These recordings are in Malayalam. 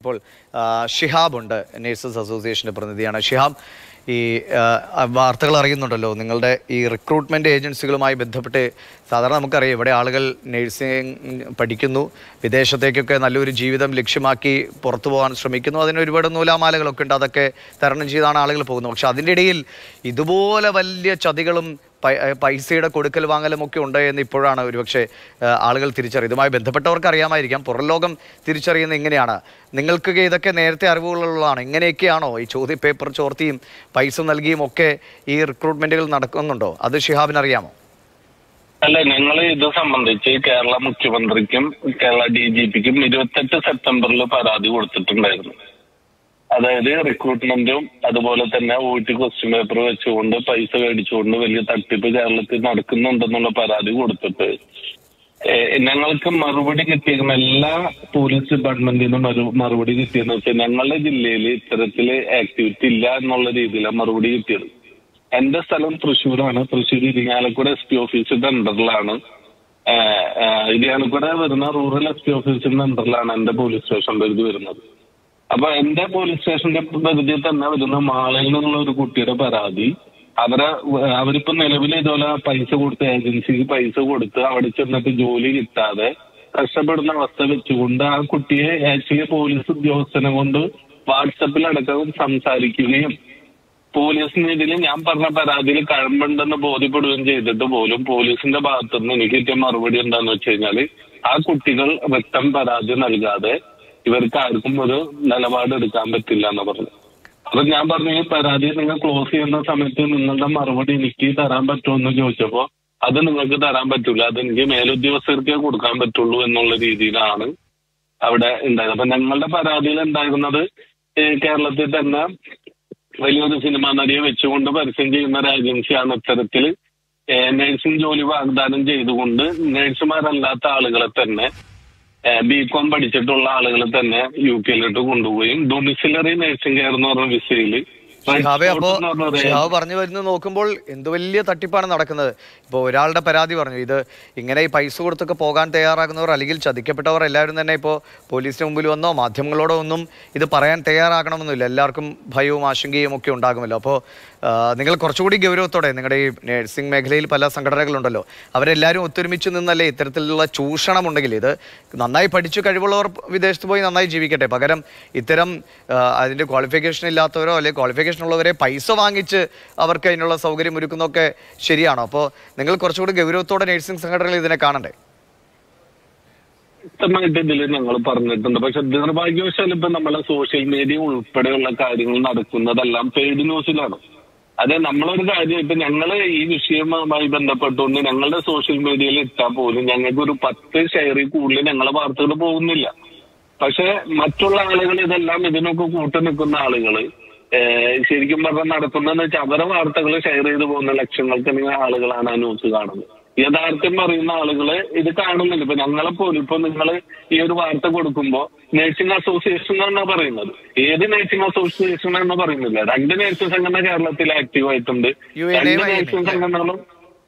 ഇപ്പോൾ ആ, ഷിഹാബ് ഉണ്ട് നേഴ്സസ് അസോസിയേഷന്റെ പ്രതിനിധിയാണ് ഷിഹാബ് ഈ ആ, വാർത്തകൾ അറിയുന്നുണ്ടല്ലോ നിങ്ങളുടെ ഈ റിക്രൂട്ട്മെന്റ് ഏജൻസികളുമായി ബന്ധപ്പെട്ട് സാധാരണ നമുക്കറിയാം ഇവിടെ ആളുകൾ നഴ്സിംഗ് പഠിക്കുന്നു വിദേശത്തേക്കൊക്കെ നല്ലൊരു ജീവിതം ലക്ഷ്യമാക്കി പുറത്തു പോകാൻ ശ്രമിക്കുന്നു അതിന് ഒരുപാട് നൂലാമാലകളൊക്കെ ഉണ്ട് അതൊക്കെ തരണം ചെയ്താണ് ആളുകൾ പോകുന്നത് പക്ഷെ അതിൻ്റെ ഇടയിൽ ഇതുപോലെ വലിയ ചതികളും പൈ- ഏഹ് പൈസയുടെ കൊടുക്കൽ വാങ്ങലും ഒക്കെ ഉണ്ട് എന്ന് ഇപ്പോഴാണ് ഒരുപക്ഷെ ഏഹ് ആളുകൾ തിരിച്ചറിയും ഇതുമായി ബന്ധപ്പെട്ടവർക്ക് അറിയാമായിരിക്കാം പുറം ലോകം തിരിച്ചറിയുന്നത് ഇങ്ങനെയാണ് നിങ്ങൾക്ക് ഇതൊക്കെ നേരത്തെ അറിവുകളുള്ളതാണ് ഇങ്ങനെയൊക്കെയാണോ ഈ ചോദ്യ പേപ്പർ ചോർത്തിയും പൈസ നൽകിയും ഒക്കെ ഈ റിക്രൂട്ട്മെന്റുകൾ നടക്കുന്നുണ്ടോ അത് ഷിഹാബിന് അറിയാമോ അല്ല ഞങ്ങൾ ഇത് സംബന്ധിച്ച് കേരള മുഖ്യമന്ത്രിക്കും കേരള ഡി ജി പിക്കും ഇരുപത്തെട്ട് സെപ്റ്റംബറിൽ പരാതി കൊടുത്തിട്ടുണ്ടായിരുന്നു അതായത് റിക്രൂട്ട്മെന്റും അതുപോലെ തന്നെ ഒ ടി ക്വസ്റ്റ്യൻ പേപ്പർ വെച്ചുകൊണ്ട് പൈസ മേടിച്ചുകൊണ്ട് വലിയ തട്ടിപ്പ് കേരളത്തിൽ നടക്കുന്നുണ്ടെന്നുള്ള പരാതി കൊടുത്തിട്ട് ഏഹ് ഞങ്ങൾക്ക് മറുപടി കിട്ടിയിരുന്ന എല്ലാ പോലീസ് ഡിപ്പാർട്ട്മെന്റിൽ നിന്നും മറു മറുപടി കിട്ടിയെന്ന് വെച്ചാൽ ഞങ്ങളുടെ ജില്ലയിൽ ഇത്തരത്തില് ആക്ടിവിറ്റി ഇല്ല എന്നുള്ള രീതിയിലാണ് മറുപടി കിട്ടിയത് എന്റെ സ്ഥലം തൃശ്ശൂരാണ് തൃശ്ശൂർ ഇരിങ്ങാലക്കുട എസ് പി ഓഫീസിന്റെ അണ്ടറിലാണ് ഇരിങ്ങാലക്കുട വരുന്ന റൂറൽ എസ് പി ഓഫീസിന്റെ അണ്ടറിലാണ് എന്റെ പോലീസ് സ്റ്റേഷന്റെ ഇത് വരുന്നത് അപ്പൊ എന്റെ പോലീസ് സ്റ്റേഷന്റെ പരിധിയിൽ തന്നെ വരുന്ന മാളയിൽ നിന്നുള്ള ഒരു കുട്ടിയുടെ പരാതി അവരെ അവരിപ്പോ നിലവിൽ ഇതുപോലെ പൈസ കൊടുത്ത് ഏജൻസിക്ക് പൈസ കൊടുത്ത് അവിടെ ചെന്നിട്ട് ജോലി കിട്ടാതെ കഷ്ടപ്പെടുന്ന അവസ്ഥ വെച്ചുകൊണ്ട് ആ കുട്ടിയെ ആക്ച്വലി പോലീസ് ഉദ്യോഗസ്ഥനെ കൊണ്ട് വാട്സപ്പിലടക്കം സംസാരിക്കുകയും പോലീസിന് ഇതിൽ ഞാൻ പറഞ്ഞ പരാതിയിൽ കഴമ്പുണ്ടെന്ന് ബോധ്യപ്പെടുകയും ചെയ്തിട്ട് പോലും പോലീസിന്റെ ഭാഗത്തുനിന്ന് എനിക്ക് കിട്ടിയ മറുപടി എന്താന്ന് വെച്ച് കഴിഞ്ഞാല് ആ കുട്ടികൾ വ്യക്തം പരാതി നൽകാതെ ഇവർക്ക് ആർക്കും ഒരു നിലപാട് എടുക്കാൻ പറ്റില്ല എന്ന് പറഞ്ഞു അപ്പൊ ഞാൻ പറഞ്ഞു ഈ പരാതി നിങ്ങൾ ക്ലോസ് ചെയ്യുന്ന സമയത്ത് നിങ്ങളുടെ മറുപടി എനിക്ക് തരാൻ പറ്റുമോ എന്ന് ചോദിച്ചപ്പോ അത് നിങ്ങൾക്ക് തരാൻ പറ്റൂല അത് എനിക്ക് മേലുദ്യോഗസ്ഥർക്കേ കൊടുക്കാൻ പറ്റുള്ളൂ എന്നുള്ള രീതിയിലാണ് അവിടെ ഉണ്ടായത് അപ്പൊ ഞങ്ങളുടെ പരാതിയിൽ ഉണ്ടായിരുന്നത് ഈ കേരളത്തിൽ തന്നെ വലിയൊരു സിനിമാ നടിയെ വെച്ചുകൊണ്ട് പരസ്യം ചെയ്യുന്ന ഒരു ഏജൻസിയാണ് ഇത്തരത്തിൽ നഴ്സിംഗ് ജോലി വാഗ്ദാനം ചെയ്തുകൊണ്ട് നഴ്സുമാരല്ലാത്ത ആളുകളെ തന്നെ ബി കോം പഠിച്ചിട്ടുള്ള ആളുകളെ തന്നെ യു കെയിലോട്ട് കൊണ്ടുപോവുകയും ഡൊമിസിലറി നഴ്സിംഗ് കെയർ എന്ന് പറഞ്ഞ വിസയിൽ ഷിഹാബെ അപ്പോ ഷിഹാബ് പറഞ്ഞു വരുന്നത് നോക്കുമ്പോൾ എന്ത് വലിയ തട്ടിപ്പാണ് നടക്കുന്നത് ഇപ്പോൾ ഒരാളുടെ പരാതി പറഞ്ഞു ഇത് ഇങ്ങനെ ഈ പൈസ കൊടുത്തൊക്കെ പോകാൻ തയ്യാറാകുന്നവർ അല്ലെങ്കിൽ ചതിക്കപ്പെട്ടവർ എല്ലാവരും തന്നെ ഇപ്പോൾ പോലീസിന് മുമ്പിൽ വന്നോ മാധ്യമങ്ങളോടോ ഒന്നും ഇത് പറയാൻ തയ്യാറാകണമെന്നില്ല എല്ലാവർക്കും ഭയവും ആശങ്കയും ഒക്കെ ഉണ്ടാകുമല്ലോ അപ്പോൾ നിങ്ങൾ കുറച്ചുകൂടി ഗൗരവത്തോടെ നിങ്ങളുടെ ഈ നഴ്സിംഗ് മേഖലയിൽ പല സംഘടനകളുണ്ടല്ലോ അവരെല്ലാവരും ഒത്തൊരുമിച്ച് നിന്നല്ലേ ഇത്തരത്തിലുള്ള ചൂഷണം ഉണ്ടെങ്കിൽ ഇത് നന്നായി പഠിച്ചു കഴിവുള്ളവർ വിദേശത്ത് പോയി നന്നായി ജീവിക്കട്ടെ പകരം ഇത്തരം ആ, അതിന്റെ ക്വാളിഫിക്കേഷൻ ഇല്ലാത്തവരോ അല്ലെങ്കിൽ ക്വാളിഫിക്കേഷൻ ഉള്ളവരെ പൈസ വാങ്ങിച്ച് അവർക്ക് അതിനുള്ള സൗകര്യം ഒരുക്കുന്നതൊക്കെ ശരിയാണോ അപ്പോൾ നിങ്ങൾ കുറച്ചുകൂടി ഗൗരവത്തോടെ നഴ്സിംഗ് സംഘടനകൾ ഇതിനെ കാണണ്ടേ വ്യക്തമായിട്ട് ഇതിൽ ഞങ്ങൾ പറഞ്ഞിട്ടുണ്ട് പക്ഷെ നിർഭാഗ്യവശാൽ ഇപ്പൊ നമ്മളെ സോഷ്യൽ മീഡിയ ഉൾപ്പെടെയുള്ള കാര്യങ്ങൾ നടക്കുന്നതെല്ലാം പെയ്ഡ് ന്യൂസിലാണ് അതെ നമ്മളൊരു കാര്യം ഇപ്പൊ ഞങ്ങള് ഈ വിഷയവുമായി ബന്ധപ്പെട്ടുകൊണ്ട് ഞങ്ങളുടെ സോഷ്യൽ മീഡിയയിൽ ഇട്ടാൽ പോലും ഞങ്ങൾക്ക് ഒരു പത്ത് ഷെയറിൽ കൂടുതൽ ഞങ്ങളെ വാർത്തകൾ പോകുന്നില്ല പക്ഷെ മറ്റുള്ള ആളുകൾ ഇതെല്ലാം ഇതിനൊക്കെ കൂട്ടു നിൽക്കുന്ന ആളുകള് ഏഹ് ശരിക്കും പറഞ്ഞാൽ നടത്തുന്നതെന്ന് വെച്ചാൽ അവരെ വാർത്തകൾ ഷെയർ ചെയ്തു പോകുന്ന ലക്ഷങ്ങൾക്കധികം ആളുകളാണ് ആ ന്യൂസ് കാണുന്നത് യഥാർത്ഥം അറിയുന്ന ആളുകള് ഇത് കാണുന്നില്ല ഇപ്പൊ ഞങ്ങളെ പോലും ഇപ്പൊ നിങ്ങൾ ഈ ഒരു വാർത്ത കൊടുക്കുമ്പോ നഴ്സിംഗ് അസോസിയേഷൻ എന്നാ പറയുന്നത് ഏത് നഴ്സിംഗ് അസോസിയേഷൻ എന്ന് പറയുന്നില്ല രണ്ട് നഴ്സിംഗ് സംഘടന കേരളത്തിൽ ആക്റ്റീവ് ആയിട്ടുണ്ട് UNA രണ്ട് വഴി നഴ്സിംഗ് സംഘടനകളും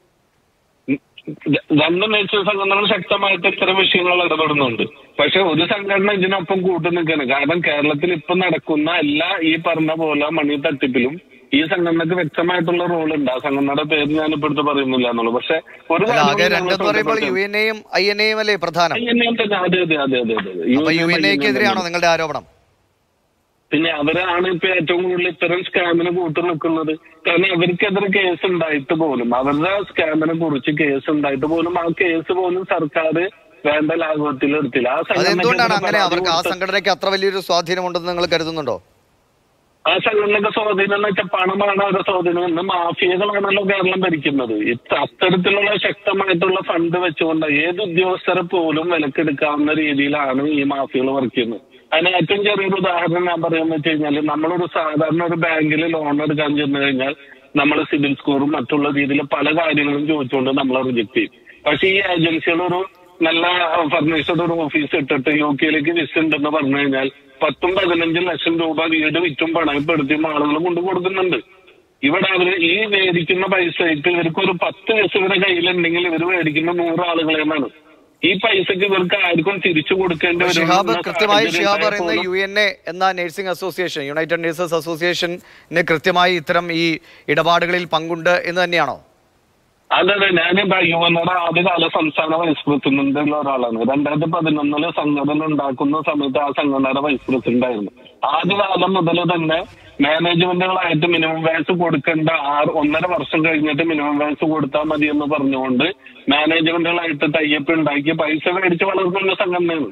രണ്ട് നഴ്സിംഗ് സംഘടനകൾ ശക്തമായിട്ട് ഇത്തരം വിഷയങ്ങൾ ഇടപെടുന്നുണ്ട് പക്ഷെ ഒരു സംഘടന ഇതിനൊപ്പം കൂട്ടു നിൽക്കുകയാണ് കാരണം കേരളത്തിൽ ഇപ്പൊ നടക്കുന്ന എല്ലാ ഈ പറഞ്ഞ പോലെ മണി തട്ടിപ്പിലും ഈ സംഘടനക്ക് വ്യക്തമായിട്ടുള്ള റോൾ ഉണ്ട് ആ സംഘടനയുടെ പേര് ഞാൻ ഇപ്പൊ എടുത്ത് പറയുന്നില്ല എന്നുള്ളൂ പക്ഷെ ഒരു അല്ല കാര്യം ആകെ കൂടി രണ്ടെന്ന് ഞങ്ങൾ പറയുമ്പോൾ യു ശ്രദ്ധിക്കണം. എൻ എയും ഐ എൻ എയും അല്ലേ പ്രധാനം INA തന്നെ, അതെ അതെ അതെ അതെ അതെ അപ്പൊ യു എൻ INA എക്കെതിരെയാണോ തന്നെ. നിങ്ങളുടെ ആരോപണം പിന്നെ അവരാണ് ഇപ്പൊ ഏറ്റവും കൂടുതൽ ഇത്തരം സ്കാമിന് കൂട്ടു നിൽക്കുന്നത് കാരണം അവർക്കെതിരെ കേസ് ഉണ്ടായിട്ട് പോലും അവരുടെ സ്കാമിനെ കുറിച്ച് കേസ് ഉണ്ടായിട്ട് പോലും ആ കേസ് പോലും സർക്കാർ വേണ്ട ലാഘവത്തിൽ എടുത്തില്ല ആ അതെന്തുകൊണ്ടാണ് സംഘടനയ്ക്കെതിരെ അങ്ങനെ പരാതി അവർക്ക് ആ കൊടുത്ത- സംഘടനയ്ക്ക് അത്ര വലിയൊരു സ്വാധീനമുണ്ടെന്ന് നിങ്ങൾ കരുതുന്നുണ്ടോ ആ സംഘടനയുടെ സ്വാധീനം എന്ന് വെച്ചാൽ പണമാണ് അവരുടെ സ്വാധീനം ഇന്ന് മാഫിയകളാണല്ലോ കേരളം ഭരിക്കുന്നത് ഇത് അത്തരത്തിലുള്ള ശക്തമായിട്ടുള്ള ഫണ്ട് വെച്ചുകൊണ്ട് ഏത് ഉദ്യോഗസ്ഥരെ പോലും വിലക്കെടുക്കാവുന്ന രീതിയിലാണ് ഈ മാഫിയകൾ വർക്ക് ചെയ്യുന്നത് അതിന് ഏറ്റവും ചെറിയൊരു ഉദാഹരണം ഞാൻ പറയാന്ന് വെച്ച് കഴിഞ്ഞാൽ നമ്മളൊരു സാധാരണ ഒരു ബാങ്കിൽ ലോൺ എടുക്കാൻ ചെന്ന് കഴിഞ്ഞാൽ നമ്മൾ സിബിൽ സ്കോറും മറ്റുള്ള രീതിയിൽ പല കാര്യങ്ങളും ചോദിച്ചുകൊണ്ട് നമ്മളെ റിജക്ട് ചെയ്യും പക്ഷെ ഈ ഏജൻസികൾ ഒരു നല്ല ഫർണിച്ചർഡ് ഒരു ഓഫീസ് ഇട്ടിട്ട് യു കെയിലേക്ക് വിസ ഉണ്ടെന്ന് പറഞ്ഞു കഴിഞ്ഞാൽ പത്തും പതിനഞ്ചും ലക്ഷം രൂപ വീട് വിറ്റും പണയപ്പെടുത്തിയും ആളുകൾ കൊണ്ടു കൊടുക്കുന്നുണ്ട് ഇവിടെ അവര് ഈ മേടിക്കുന്ന പൈസ ഇപ്പൊ ഇവർക്ക് ഒരു പത്ത് വയസ്സ് ഇവരുടെ കയ്യിലുണ്ടെങ്കിൽ ഇവർ മേടിക്കുന്ന നൂറ് ആളുകളെന്നാണ് ഈ പൈസക്ക് ഇവർക്ക് ആർക്കും തിരിച്ചു കൊടുക്കേണ്ടി വരും ഷിഹാബ് എന്ന കൃത്യമായി സാഹചര്യം ഷിഹാബ് പറയുന്ന ഉണ്ടായപ്പോൾ യു എൻ എ എന്ന നഴ്സിംഗ് അസോസിയേഷൻ യുണൈറ്റഡ് നഴ്സസ് അസോസിയേഷന് കൃത്യമായി ഇത്തരം ഈ ഇടപാടുകളിൽ പങ്കുണ്ട് എന്ന് തന്നെയാണോ അതെ അതെ ഞാൻ യുവനയുടെ ആദ്യകാല സംസ്ഥാന വൈസ് പ്രസിഡന്റുള്ള ഒരാളാണ് രണ്ടായിരത്തി പതിനൊന്നില് സംഘടന ഉണ്ടാക്കുന്ന സമയത്ത് ആ സംഘടനയുടെ വൈസ് പ്രസിഡന്റ് ആയിരുന്നു ആദ്യകാലം മുതൽ തന്നെ മാനേജ്മെന്റുകളായിട്ട് മിനിമം വയസ്സ് കൊടുക്കേണ്ട ആറ് ഒന്നര വർഷം കഴിഞ്ഞിട്ട് മിനിമം വയസ്സ് കൊടുത്താൽ മതി എന്ന് പറഞ്ഞുകൊണ്ട് മാനേജ്മെന്റുകളായിട്ട് തയ്യപ്പ് ഉണ്ടാക്കി പൈസ മേടിച്ച് വളർത്തുന്ന സംഘടനയാണ്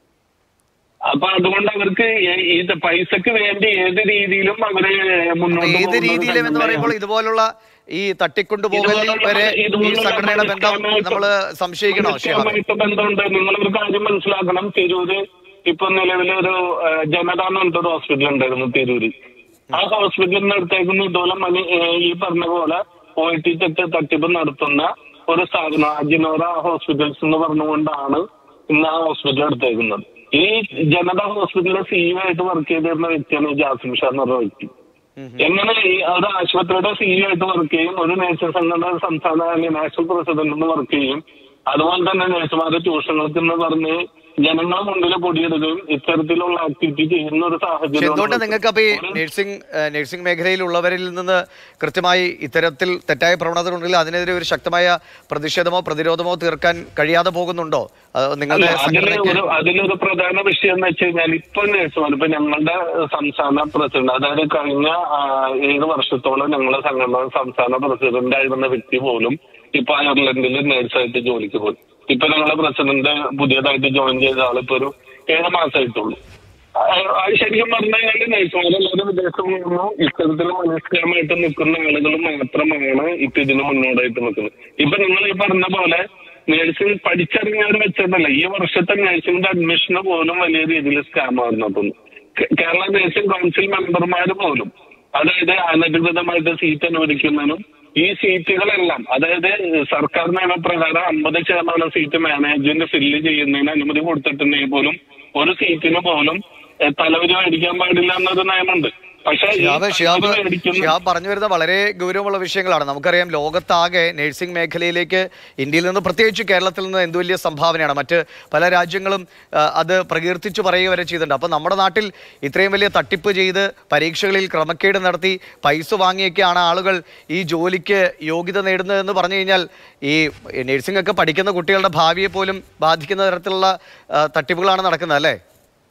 അപ്പൊ അതുകൊണ്ട് അവർക്ക് ഏ- ഇത് പൈസക്ക് വേണ്ടി ഏത് രീതിയിലും അവര് അപ്പൊ മുന്നോട്ട് ഏത് പോകുന്ന ഒരു രീതിയിലും എന്ന് പറയുമ്പോൾ സംഘടനയാണ്. ഇതുപോലുള്ള ഈ തട്ടിക്കൊണ്ടുപോകലിൽ ഇതുപോലുള്ള- വരെ ഈ ഇതുപോലുള്ള സംഘടനയുടെ ബന്ധം മനസ്സിലാക്കാനായിട്ട് നമ്മൾ സംശയിക്കണോ ഷിഹാബ് മനസ്സിലാക്കാനായിട്ട് ബന്ധമുണ്ട് നിങ്ങളൊരു കാര്യം മനസ്സിലാക്കണം തിരൂര് ഇപ്പൊ നിലവിലൊരു ഏഹ്, ജനത എന്ന് പറഞ്ഞിട്ടൊരു ഹോസ്പിറ്റൽ ഉണ്ടായിരുന്നു തിരൂര് ആ ഹോസ്പിറ്റലിന് അടുത്തേക്ക് ഇതുപോലെ മണി ഏഹ്, ഈ പറഞ്ഞ പോലെ പോയിട്ട് തെറ്റ് തട്ടിപ്പ് നടത്തുന്ന ഒരു സ്ഥാപനം അജിനോറ ഹോസ്പിറ്റൽസ് എന്ന് പറഞ്ഞുകൊണ്ടാണ് ഇന്ന് ആ ഹോസ്പിറ്റൽ എടുത്തേക്കുന്നത് ഈ ജനത ഹോസ്പിറ്റലിലെ സിഇഒ ആയിട്ട് വർക്ക് ചെയ്തിരുന്ന വ്യക്തിയാണ് ഈ ജാസിം ഷാ എന്ന് പറഞ്ഞ വ്യക്തി എങ്ങനെ ഈ ഒരു ആശുപത്രിയുടെ സിഇഒ ആയിട്ട് വർക്ക് ചെയ്യും ഒരു നേഴ്സിംഗ് സംഘടന സംസ്ഥാന അല്ലെങ്കിൽ നാഷണൽ പ്രസിഡന്റ് എന്ന് വർക്ക് ചെയ്യും അതുപോലെ തന്നെ നഴ്സുമാരുടെ ട്യൂഷനുകൾക്ക് എന്ന് പറഞ്ഞ് ജനങ്ങളെ മുന്നിൽ പൊടിയെടുക്കുകയും ഇത്തരത്തിലുള്ള ആക്ടിവിറ്റി ചെയ്യുന്ന ഒരു പക്ഷെ എന്തുകൊണ്ട് സാഹചര്യം നിങ്ങൾക്ക് അപ്പൊ ഈ നഴ്സിംഗ് നഴ്സിംഗ് മേഖലയിലുള്ളവരിൽ നിന്ന് കൃത്യമായി ഇത്തരത്തിൽ തെറ്റായ പ്രവണതകൾ ഉണ്ടെങ്കിൽ അതിനെതിരെ ഒരു ശക്തമായ പ്രതിഷേധമോ പ്രതിരോധമോ തീർക്കാൻ കഴിയാതെ പോകുന്നുണ്ടോ അത് അല്ല, നിങ്ങളുടെ അതില് സംഘടനയ്ക്ക് ഒരു അതിലൊരു പ്രധാന വിഷയം എന്ന് വെച്ച് കഴിഞ്ഞാൽ ഇപ്പൊ നേഴ്സുമാർ ഇപ്പൊ ഞങ്ങളുടെ സംസ്ഥാന പ്രസിഡന്റ് അതായത് കഴിഞ്ഞ ആ, ഏഴ് വർഷത്തോളം ഞങ്ങളുടെ സംഘടന സംസ്ഥാന പ്രസിഡന്റ് ആയിരുന്ന വ്യക്തി പോലും ഇപ്പൊ അയർലൻഡിൽ നേഴ്സായിട്ട് ജോലിക്ക് പോയി ഇപ്പൊ ഞങ്ങളുടെ പ്രസിഡന്റ് പുതിയതായിട്ട് ജോയിൻ ചെയ്ത ആളിപ്പോ ഒരു ഏഴ് മാസമായിട്ടുള്ളൂ ആ, അത് ശരിക്കും പറഞ്ഞു കഴിഞ്ഞാൽ നേഴ്സുമാരെല്ലാവരും വിദേശത്ത് നിന്നു ഇത്തരത്തിൽ മനസ്കരമായിട്ട് നിൽക്കുന്ന ആളുകൾ മാത്രമാണ് ഇപ്പൊ ഇതിന് മുന്നോട്ടായിട്ട് നിൽക്കുന്നത് ഇപ്പൊ നിങ്ങൾ ഈ പറഞ്ഞ പോലെ നേഴ്സിംഗ് പഠിച്ചിറങ്ങിയവർ വെച്ചിട്ടല്ല ഈ വർഷത്തെ നേഴ്സിംഗിന്റെ അഡ്മിഷന് പോലും വലിയ രീതിയിൽ സ്കാം ആകുന്നു കേരള നേഴ്സിംഗ് കൗൺസിൽ മെമ്പർമാർ പോലും അതായത് അനധികൃതമായിട്ട് സീറ്റ് അനുവദിക്കുന്നതിനും ഈ സീറ്റുകളെല്ലാം അതായത് സർക്കാർ നിയമപ്രകാരം അമ്പത് ശതമാനം സീറ്റ് മാനേജ്മെന്റ് ഫില്ല് ചെയ്യുന്നതിന് അനുമതി കൊടുത്തിട്ടുണ്ടെങ്കിൽ പോലും ഒരു സീറ്റിന് പോലും ഏഹ്, തലവരി മേടിക്കാൻ പാടില്ല എന്നൊരു നിയമമുണ്ട് പക്ഷേ ഈ ഷിഹാബ് ഷിഹാബ് തലവരി മേടിക്കുന്ന ഷിഹാബ് പറഞ്ഞു വരുന്ന വളരെ ഗൗരവമുള്ള വിഷയങ്ങളാണ് നമുക്കറിയാം ലോകത്താകെ നഴ്സിംഗ് മേഖലയിലേക്ക് ഇന്ത്യയിൽ നിന്ന് പ്രത്യേകിച്ച് കേരളത്തിൽ നിന്ന് എന്ത് വലിയ സംഭാവനയാണ് മറ്റ് പല രാജ്യങ്ങളും ആ, അത് പ്രകീർത്തിച്ച് പറയുക വരെ ചെയ്തിട്ടുണ്ട് അപ്പോൾ നമ്മുടെ നാട്ടിൽ ഇത്രയും വലിയ തട്ടിപ്പ് ചെയ്ത് പരീക്ഷകളിൽ ക്രമക്കേട് നടത്തി പൈസ വാങ്ങിയൊക്കെയാണ് ആളുകൾ ഈ ജോലിക്ക് യോഗ്യത നേടുന്നതെന്ന് പറഞ്ഞു കഴിഞ്ഞാൽ ഈ നഴ്സിംഗ് ഒക്കെ പഠിക്കുന്ന കുട്ടികളുടെ ഭാവിയെ പോലും ബാധിക്കുന്ന തരത്തിലുള്ള ആ, തട്ടിപ്പുകളാണ് നടക്കുന്നത് അല്ലേ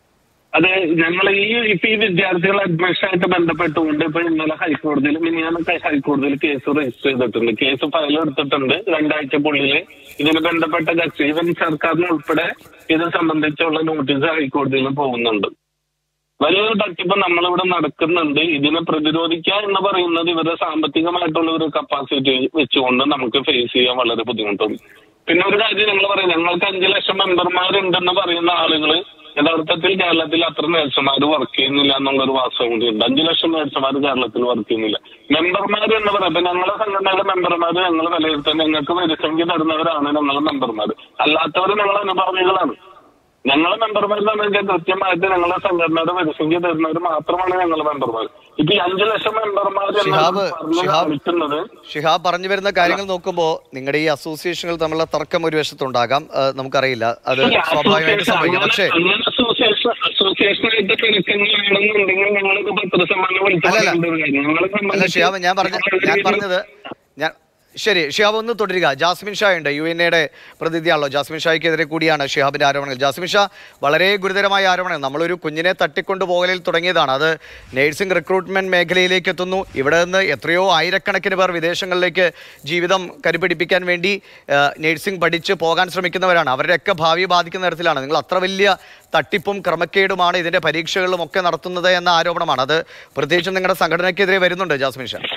അതെ ഞങ്ങൾ ഈ ഇപ്പൊ ഈ വിദ്യാർത്ഥികൾ അഡ്മിഷൻ ആയിട്ട് ബന്ധപ്പെട്ടുകൊണ്ട് ഇപ്പൊ ഇന്നലെ ഹൈക്കോടതിയിൽ മിനിയാന്നൊക്കെ ഹൈക്കോടതിയിൽ കേസ് രജിസ്റ്റർ ചെയ്തിട്ടുണ്ട് കേസ് ഫയൽ എടുത്തിട്ടുണ്ട് രണ്ടാഴ്ചക്കുള്ളിൽ ഇതിന് ബന്ധപ്പെട്ട കക്ഷി ഇവൻ സർക്കാരിന് ഉൾപ്പെടെ ഇത് സംബന്ധിച്ചുള്ള നോട്ടീസ് ഹൈക്കോടതിയിൽ പോകുന്നുണ്ട് വലിയൊരു തട്ടിപ്പ് നമ്മളിവിടെ നടക്കുന്നുണ്ട് ഇതിനെ പ്രതിരോധിക്കുക എന്ന് പറയുന്നത് ഇവരുടെ സാമ്പത്തികമായിട്ടുള്ള ഒരു കപ്പാസിറ്റി വെച്ചുകൊണ്ട് നമുക്ക് ഫേസ് ചെയ്യാൻ വളരെ ബുദ്ധിമുട്ടുണ്ട് പിന്നെ ഒരു കാര്യം ഞങ്ങൾ പറയാം ഞങ്ങൾക്ക് അഞ്ചു ലക്ഷം മെമ്പർമാരുണ്ടെന്ന് പറയുന്ന ആളുകൾ യഥാർത്ഥത്തിൽ കേരളത്തിൽ അത്ര നേഴ്സുമാർ വർക്ക് ചെയ്യുന്നില്ല എന്നുള്ളൊരു വാസ്തവം കൂടി ഉണ്ട് അഞ്ചു ലക്ഷം നേഴ്സുമാർ കേരളത്തിൽ വർക്ക് ചെയ്യുന്നില്ല മെമ്പർമാർ എന്ന് പറയാം ഇപ്പൊ ഞങ്ങളെ സംഘടനയുടെ മെമ്പർമാർ ഞങ്ങൾ വിലയിരുത്താൻ ഞങ്ങൾക്ക് വരിസംഖ്യ തരുന്നവരാണ് ഞങ്ങളെ മെമ്പർമാർ അല്ലാത്തവർ ഞങ്ങളെ അനുഭാവികളാണ് ഞങ്ങളെ മെമ്പർമാർ എന്ന് വെച്ചാൽ കൃത്യമായിട്ട് ഞങ്ങളെ സംഘടനയുടെ വരിസംഖ്യ തരുന്നവർ മാത്രമാണ് ഞങ്ങളെ മെമ്പർമാർ ഇപ്പൊ ഈ അഞ്ചു ലക്ഷം മെമ്പർമാർ എന്ന് ഷിഹാബ്, പറഞ്ഞു ഷിഹാബ്. കാണിക്കുന്നത് ഷിഹാബ് പറഞ്ഞു വരുന്ന കാര്യങ്ങൾ നോക്കുമ്പോൾ നിങ്ങളുടെ ഈ അസോസിയേഷനുകൾ തമ്മിലുള്ള തർക്കം ഒരു വശത്തുണ്ടാകാം ആ, നമുക്കറിയില്ല അത് ഇല്ല, സ്വാഭാവികമായിട്ട് അസോസിയേഷൻ സംഭവിക്കും അങ്ങനെ- പക്ഷേ അങ്ങനെ അസോസിയേഷൻ അസോസിയേഷനായിട്ട് കിടക്കുന്നതാണെന്നുണ്ടെങ്കിൽ ഞങ്ങൾക്ക് പത്രസമ്മാനം വിളിച്ചു അല്ലല്ല. പറയേണ്ട ഒരു കാര്യം. ഞങ്ങളെ അല്ല സംബന്ധിച്ച് ഷിഹാബ് ഞാൻ പറഞ്ഞ ഞാൻ പറഞ്ഞത് ഞാൻ ശരി ഷിഹാബ് ഒന്ന് തുടരുക ജാസ്മിൻ ഷാ ഉണ്ട് യു എൻ എയുടെ പ്രതിനിധിയാണല്ലോ ജാസ്മിൻ ഷായ്ക്കെതിരെ കൂടിയാണ് ഷിഹാബിന്റെ ആരോപണങ്ങൾ ജാസ്മിൻ ഷാ വളരെ ഗുരുതരമായ ആരോപണങ്ങൾ നമ്മളൊരു കുഞ്ഞിനെ തട്ടിക്കൊണ്ടു പോകലിൽ തുടങ്ങിയതാണ് അത് നേഴ്സിംഗ് റിക്രൂട്ട്മെന്റ് മേഖലയിലേക്ക് എത്തുന്നു ഇവിടെ നിന്ന് എത്രയോ ആയിരക്കണക്കിന് പേർ വിദേശങ്ങളിലേക്ക് ജീവിതം കരുപിടിപ്പിക്കാൻ വേണ്ടി ആ, നേഴ്സിംഗ് പഠിച്ച് പോകാൻ ശ്രമിക്കുന്നവരാണ് അവരുടെയൊക്കെ ഭാവിയെ ബാധിക്കുന്ന തരത്തിലാണ് നിങ്ങൾ അത്ര വലിയ തട്ടിപ്പും ക്രമക്കേടുമാണ് ഇതിന്റെ പരീക്ഷകളിലും ഒക്കെ നടത്തുന്നത് എന്ന ആരോപണമാണ് അത് പ്രത്യേകിച്ചും നിങ്ങളുടെ സംഘടനയ്ക്കെതിരെ വരുന്നുണ്ട് ജാസ്മിൻ ഷാ